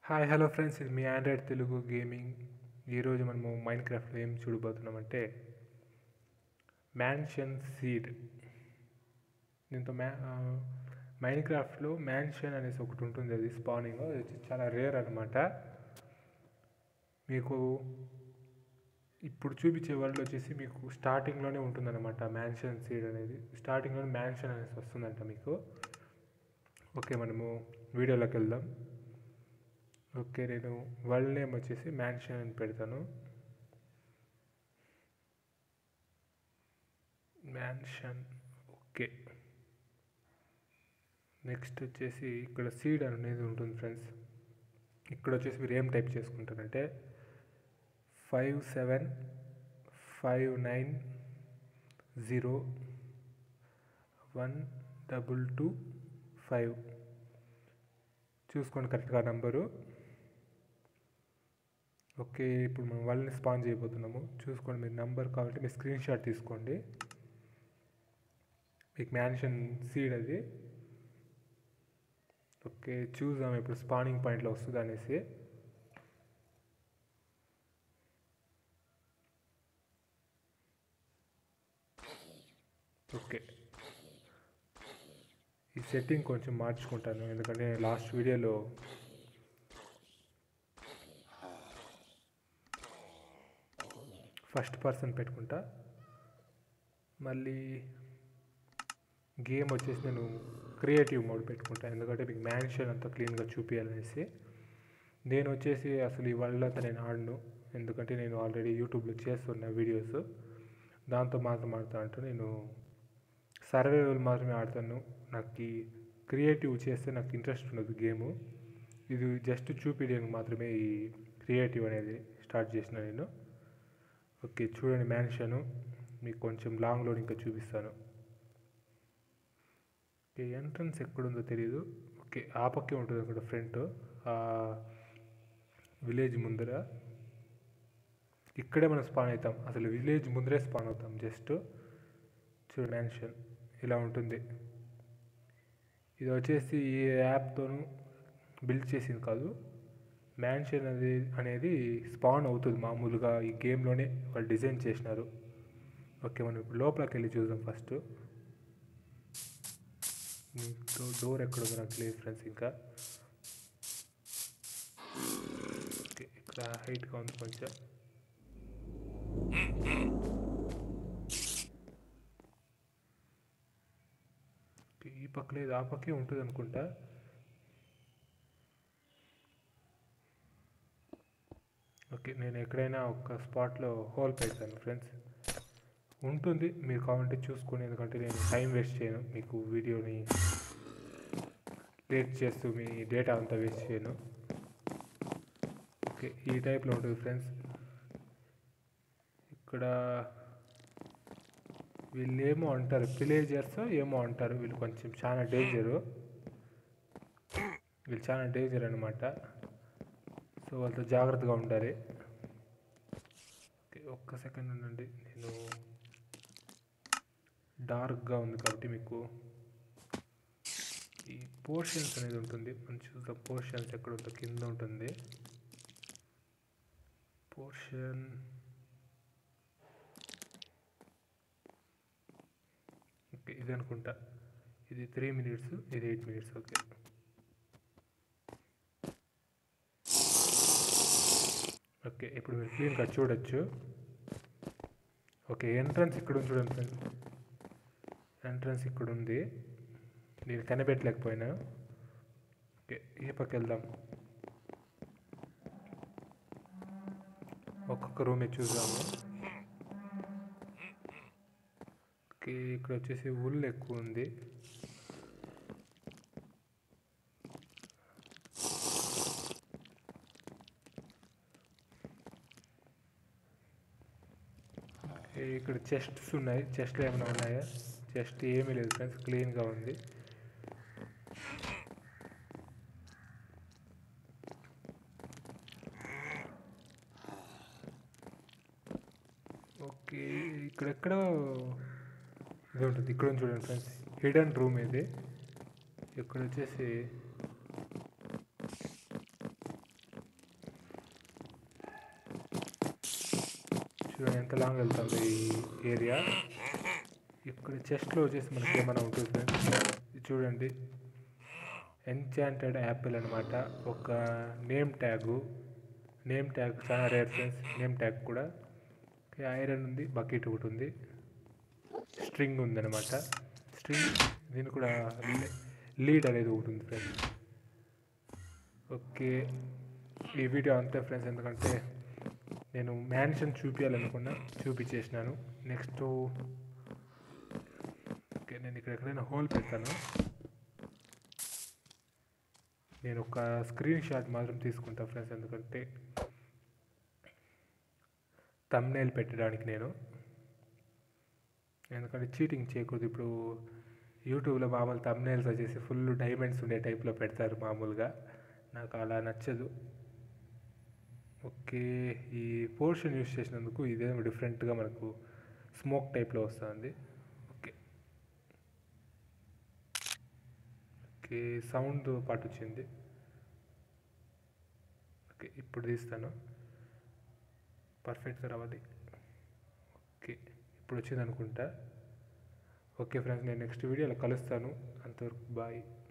hi hello friends ఇది మీ Android Telugu gaming ఈరోజు మనము మైండ్ క్రాఫ్ట్లో ఏం చూడబోతున్నామంటే మ్యాన్షన్ సీడ్ దీంతో మ్యా మైండ్ క్రాఫ్ట్లో మ్యాన్షన్ అనేసి ఒకటి ఉంటుంది అది స్పానింగ్ అది వచ్చి చాలా రేర్ అనమాట మీకు ఇప్పుడు చూపించే వరల్డ్ వచ్చేసి మీకు స్టార్టింగ్లోనే ఉంటుందన్నమాట మ్యాన్షన్ సీడ్ అనేది స్టార్టింగ్లోనే మ్యాన్షన్ అనేసి వస్తుందంట మీకు ఓకే మనము వీడియోలోకి వెళ్దాం ఓకే నేను వరల్డ్ నేమ్ వచ్చేసి మ్యాన్షన్ అని పెడతాను మ్యాన్షన్ ఓకే నెక్స్ట్ వచ్చేసి ఇక్కడ సీడ్ అనేది ఉంటుంది ఫ్రెండ్స్ ఇక్కడ వచ్చేసి మీరు ఏం టైప్ చేసుకుంటారంటే five seven five nine zero one double two five చూసుకోండి కరెక్ట్గా నంబరు ఓకే ఇప్పుడు మనం వాళ్ళని స్పాన్ చేయబోతున్నాము చూసుకోండి మీరు నంబర్ కాబట్టి మీరు స్క్రీన్ షాట్ తీసుకోండి మీకు మ్యాన్షన్ సీడ్ అది ఓకే చూద్దాం ఇప్పుడు స్పానింగ్ పాయింట్లో వస్తుంది అనేసి ఓకే ఈ సెట్టింగ్ కొంచెం మార్చుకుంటాను ఎందుకంటే లాస్ట్ వీడియోలో ఫస్ట్ పర్సన్ పెట్టుకుంటా మళ్ళీ గేమ్ వచ్చేసి నేను క్రియేటివ్ మోడ్ పెట్టుకుంటా ఎందుకంటే మీకు మ్యాన్షన్ అంతా క్లీన్గా చూపించాలనేసి నేను వచ్చేసి అసలు ఈ వరల్డ్ అంతా నేను ఆడను ఎందుకంటే నేను ఆల్రెడీ యూట్యూబ్లో చేస్తున్న వీడియోస్ దాంతో మాత్రం ఆడుతా అంటూ నేను సర్వైవల్ మాత్రమే ఆడతాను నాకు ఈ క్రియేటివ్ చేస్తే నాకు ఇంట్రెస్ట్ ఉండదు గేము ఇది జస్ట్ చూపించడానికి మాత్రమే ఈ క్రియేటివ్ అనేది స్టార్ట్ చేసిన నేను ఓకే చూడండి మ్యాన్షను మీకు కొంచెం లాంగ్లో ఇంకా చూపిస్తాను ఓకే ఎంట్రన్స్ ఎక్కడుందో తెలియదు ఓకే ఆ పక్కే ఉంటుంది అక్కడ ఫ్రంట్ విలేజ్ ముందర ఇక్కడే మనం స్పాన్ అవుతాం అసలు విలేజ్ ముందరే స్పాన్ అవుతాం జస్ట్ చూడు మ్యాన్షన్ ఇలా ఉంటుంది ఇది వచ్చేసి ఈ యాప్తోను బిల్డ్ చేసింది కాదు మ్యాన్షన్ అనేది అనేది స్పాన్ అవుతుంది మామూలుగా ఈ గేమ్లోనే వాళ్ళు డిజైన్ చేసినారు ఓకే మనం ఇప్పుడు లోపలికి వెళ్ళి చూద్దాం ఫస్ట్ డోర్ ఎక్కడ ఉందో నాకు తెలియదు ఫ్రెండ్స్ ఇంకా ఓకే ఇక్కడ హైట్గా ఉంది కొంచెం ఈ పక్క లేదు ఆ పక్కే ఉంటుంది అనుకుంటా ఓకే నేను ఎక్కడైనా ఒక స్పాట్లో హోల్ పెడతాను ఫ్రెండ్స్ ఉంటుంది మీరు కావాలంటే చూసుకొని ఎందుకంటే నేను టైం వేస్ట్ చేయను మీకు వీడియోని లేట్ చేస్తూ మీ డేటా అంతా వేస్ట్ చేయను ఓకే ఈ టైప్లో ఉంటుంది ఫ్రెండ్స్ ఇక్కడ వీళ్ళు ఏమో అంటారు విలేజర్స్ ఏమో అంటారు వీళ్ళు కొంచెం చాలా డేంజరు వీళ్ళు చాలా డేంజర్ అనమాట సో వాళ్ళతో జాగ్రత్తగా ఉండాలి ఓకే ఒక్క సెకండ్ ఉండండి నేను డార్క్గా ఉంది కాబట్టి మీకు ఈ పోర్షన్స్ అనేది ఉంటుంది మనం చూద్దాం పోర్షన్స్ ఎక్కడ ఉందో కింద ఉంటుంది పోర్షన్ ఓకే ఇది అనుకుంటా ఇది త్రీ మినిట్స్ ఇది ఎయిట్ మినిట్స్ ఓకే ఓకే ఇప్పుడు మీరు క్లీన్గా చూడొచ్చు ఓకే ఎంట్రన్స్ ఇక్కడ ఉంది చూడండి ఫ్రెండ్స్ ఎంట్రన్స్ ఇక్కడ ఉంది నేను కనిపెట్టలేకపోయినా ఓకే ఈ పక్క వెళ్దాం ఒక్కొక్క రూమే చూద్దాము ఓకే ఇక్కడ వచ్చేసి ఉల్ ఎక్కువ ఉంది ఇక్కడ చెస్ట్స్ ఉన్నాయి చెస్ట్లు ఏమైనా ఉన్నాయా చెస్ట్ ఏమీ లేదు ఫ్రెండ్స్ క్లీన్గా ఉంది ఓకే ఇక్కడెక్కడ ఇది ఉంటుంది ఇక్కడ ఉంది చూడండి ఫ్రెండ్స్ హిడెన్ రూమ్ ఇది ఇక్కడ వచ్చేసి చూడండి ఎంత లాంగ్ వెళ్తుందో ఈ ఏరియా ఇక్కడ చెస్ట్లో వచ్చేసి మనకి ఏమైనా ఉంటుంది ఫ్రెండ్స్ ఇది చూడండి ఎన్చాంటెడ్ యాపిల్ అనమాట ఒక నేమ్ ట్యాగు నేమ్ ట్యాగ్ చాలా రేర్ ఫ్రెండ్స్ నేమ్ ట్యాగ్ కూడా ఐరన్ ఉంది బకెట్ ఒకటి ఉంది స్ట్రింగ్ ఉందన్నమాట స్ట్రింగ్ దీని కూడా లీడ్ అనేది ఒకటి ఉంది ఫ్రెండ్స్ ఓకే ఈ వీడియో అంతే ఫ్రెండ్స్ ఎందుకంటే నేను మ్యాన్షన్ చూపించాలనుకున్నా చూపించేసినాను నెక్స్ట్ ఓకే నేను ఇక్కడ ఎక్కడైనా హోల్ పెడతాను నేను ఒక స్క్రీన్ షాట్ మాత్రం తీసుకుంటా ఫ్రెండ్స్ ఎందుకంటే తమ్నేల్ పెట్టడానికి నేను ఎందుకంటే చీటింగ్ చేయకూడదు ఇప్పుడు యూట్యూబ్లో మామూలు తమ్నేల్స్ వచ్చేసి ఫుల్ డైమండ్స్ ఉండే టైప్లో పెడతారు మామూలుగా నాకు అలా నచ్చదు ఓకే ఈ పోర్షన్ యూస్ చేసినందుకు ఇదేమో డిఫరెంట్గా మనకు స్మోక్ టైప్లో వస్తుంది ఓకే ఓకే సౌండ్ పాటు వచ్చింది ఓకే ఇప్పుడు తీస్తాను పర్ఫెక్ట్గా రావాలి ఓకే ఇప్పుడు వచ్చింది అనుకుంటా ఓకే ఫ్రెండ్స్ నేను నెక్స్ట్ వీడియోలో కలుస్తాను అంతవరకు బాయ్